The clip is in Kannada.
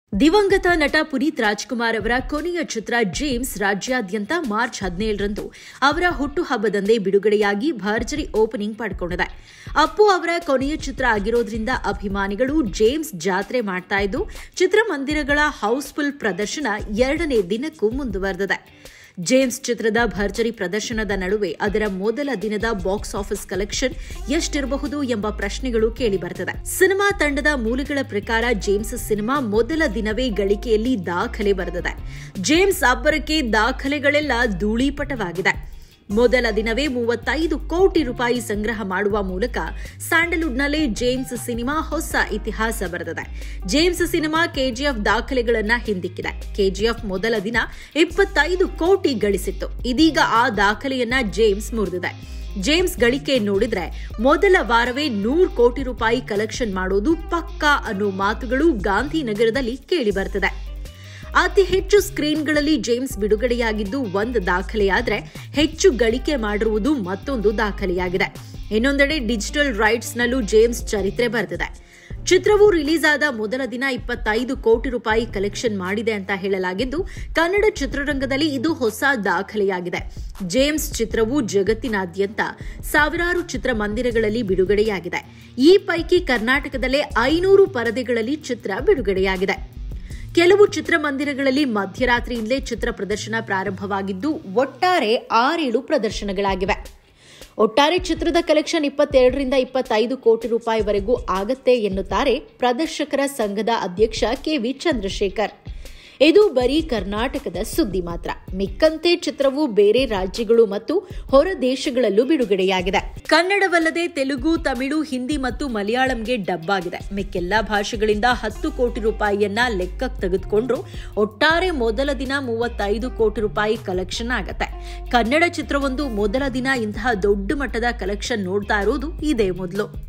ದಿವಂಗತ ನಟ ಪುನೀತ್ ರಾಜ್ಕುಮಾರ್ ಅವರ ಕೊನೆಯ ಚಿತ್ರ ಜೇಮ್ಸ್ ರಾಜ್ಯಾದ್ಯಂತ ಮಾರ್ಚ್ ಹದಿನೇಳರಂದು ಅವರ ಹುಟ್ಟುಹಬ್ಬದಂದೇ ಬಿಡುಗಡೆಯಾಗಿ ಭರ್ಜರಿ ಓಪನಿಂಗ್ ಪಡ್ಕೊಂಡಿದೆ ಅಪ್ಪು ಅವರ ಕೊನೆಯ ಚಿತ್ರ ಆಗಿರೋದ್ರಿಂದ ಅಭಿಮಾನಿಗಳು ಜೇಮ್ಸ್ ಜಾತ್ರೆ ಮಾಡ್ತಾ ಇದ್ದು ಚಿತ್ರಮಂದಿರಗಳ ಹೌಸ್ಫುಲ್ ಪ್ರದರ್ಶನ ಎರಡನೇ ದಿನಕ್ಕೂ ಮುಂದುವರೆದಿದೆ ಜೇಮ್ಸ್ ಚಿತ್ರದ ಭರ್ಜರಿ ಪ್ರದರ್ಶನದ ನಡುವೆ ಅದರ ಮೊದಲ ದಿನದ ಬಾಕ್ಸ್ ಆಫೀಸ್ ಕಲೆಕ್ಷನ್ ಎಷ್ಟಿರಬಹುದು ಎಂಬ ಪ್ರಶ್ನೆಗಳು ಕೇಳಿಬರುತ್ತದೆ ಸಿನಿಮಾ ತಂಡದ ಮೂಲಗಳ ಪ್ರಕಾರ ಜೇಮ್ಸ್ ಸಿನಿಮಾ ಮೊದಲ ದಿನವೇ ಗಳಿಕೆಯಲ್ಲಿ ದಾಖಲೆ ಬರೆದಿದೆ ಜೇಮ್ಸ್ ಅಬ್ಬರಕ್ಕೆ ದಾಖಲೆಗಳೆಲ್ಲ ಧೂಳೀಪಟವಾಗಿದೆ ಮೊದಲ ದಿನವೇ ಮೂವತ್ತೈದು ಕೋಟಿ ರೂಪಾಯಿ ಸಂಗ್ರಹ ಮಾಡುವ ಮೂಲಕ ಸ್ಯಾಂಡಲ್ವುಡ್ನಲ್ಲೇ ಜೇಮ್ಸ್ ಸಿನಿಮಾ ಹೊಸ ಇತಿಹಾಸ ಬರೆದಿದೆ ಜೇಮ್ಸ್ ಸಿನಿಮಾ ಕೆಜಿಎಫ್ ದಾಖಲೆಗಳನ್ನ ಹಿಂದಿಕ್ಕಿದೆ ಕೆಜಿಎಫ್ ಮೊದಲ ದಿನ ಇಪ್ಪತ್ತೈದು ಕೋಟಿ ಗಳಿಸಿತ್ತು ಇದೀಗ ಆ ದಾಖಲೆಯನ್ನ ಜೇಮ್ಸ್ ಮುರಿದಿದೆ ಜೇಮ್ಸ್ ಗಳಿಕೆ ನೋಡಿದ್ರೆ ಮೊದಲ ವಾರವೇ ನೂರು ಕೋಟಿ ರೂಪಾಯಿ ಕಲೆಕ್ಷನ್ ಮಾಡೋದು ಪಕ್ಕಾ ಅನ್ನೋ ಮಾತುಗಳು ಗಾಂಧಿನಗರದಲ್ಲಿ ಕೇಳಿಬರ್ತಿದೆ ಅತಿ ಹೆಚ್ಚು ಸ್ಕ್ರೀನ್ಗಳಲ್ಲಿ ಜೇಮ್ಸ್ ಬಿಡುಗಡೆಯಾಗಿದ್ದು ಒಂದು ದಾಖಲೆಯಾದರೆ ಹೆಚ್ಚು ಗಳಿಕೆ ಮಾಡಿರುವುದು ಮತ್ತೊಂದು ದಾಖಲೆಯಾಗಿದೆ ಇನ್ನೊಂದೆಡೆ ಡಿಜಿಟಲ್ ರೈಟ್ಸ್ನಲ್ಲೂ ಜೇಮ್ಸ್ ಚರಿತ್ರೆ ಬರೆದಿದೆ ಚಿತ್ರವು ರಿಲೀಸ್ ಆದ ಮೊದಲ ದಿನ ಇಪ್ಪತ್ತೈದು ಕೋಟಿ ರೂಪಾಯಿ ಕಲೆಕ್ಷನ್ ಮಾಡಿದೆ ಅಂತ ಹೇಳಲಾಗಿದ್ದು ಕನ್ನಡ ಚಿತ್ರರಂಗದಲ್ಲಿ ಇದು ಹೊಸ ದಾಖಲೆಯಾಗಿದೆ ಜೇಮ್ಸ್ ಚಿತ್ರವು ಜಗತ್ತಿನಾದ್ಯಂತ ಸಾವಿರಾರು ಚಿತ್ರಮಂದಿರಗಳಲ್ಲಿ ಬಿಡುಗಡೆಯಾಗಿದೆ ಈ ಪೈಕಿ ಕರ್ನಾಟಕದಲ್ಲೇ ಐನೂರು ಪರದೆಗಳಲ್ಲಿ ಚಿತ್ರ ಬಿಡುಗಡೆಯಾಗಿದೆ ಕೆಲವು ಚಿತ್ರಮಂದಿರಗಳಲ್ಲಿ ಮಧ್ಯರಾತ್ರಿಯಿಂದಲೇ ಚಿತ್ರ ಪ್ರದರ್ಶನ ಪ್ರಾರಂಭವಾಗಿದ್ದು ಒಟ್ಟಾರೆ ಆರೇಳು ಪ್ರದರ್ಶನಗಳಾಗಿವೆ ಒಟ್ಟಾರೆ ಚಿತ್ರದ ಕಲೆಕ್ಷನ್ ಇಪ್ಪತ್ತೆರಡರಿಂದ ಇಪ್ಪತ್ತೈದು ಕೋಟಿ ರೂಪಾಯಿವರೆಗೂ ಆಗತ್ತೆ ಎನ್ನುತ್ತಾರೆ ಪ್ರದರ್ಶಕರ ಸಂಘದ ಅಧ್ಯಕ್ಷ ಕೆವಿ ಚಂದ್ರಶೇಖರ್ ಇದು ಬರೀ ಕರ್ನಾಟಕದ ಸುದ್ದಿ ಮಾತ್ರ ಮಿಕ್ಕಂತೆ ಚಿತ್ರವು ಬೇರೆ ರಾಜ್ಯಗಳು ಮತ್ತು ಹೊರ ದೇಶಗಳಲ್ಲೂ ಬಿಡುಗಡೆಯಾಗಿದೆ ಕನ್ನಡವಲ್ಲದೆ ತೆಲುಗು ತಮಿಳು ಹಿಂದಿ ಮತ್ತು ಮಲಯಾಳಂಗೆ ಡಬ್ ಆಗಿದೆ ಮಿಕ್ಕೆಲ್ಲ ಭಾಷೆಗಳಿಂದ ಹತ್ತು ಕೋಟಿ ರೂಪಾಯಿಯನ್ನ ಲೆಕ್ಕಕ್ಕೆ ತೆಗೆದುಕೊಂಡ್ರು ಒಟ್ಟಾರೆ ಮೊದಲ ದಿನ ಮೂವತ್ತೈದು ಕೋಟಿ ರೂಪಾಯಿ ಕಲೆಕ್ಷನ್ ಆಗತ್ತೆ ಕನ್ನಡ ಚಿತ್ರವೊಂದು ಮೊದಲ ದಿನ ಇಂತಹ ದೊಡ್ಡ ಮಟ್ಟದ ಕಲೆಕ್ಷನ್ ನೋಡ್ತಾ ಇರೋದು ಇದೇ ಮೊದಲು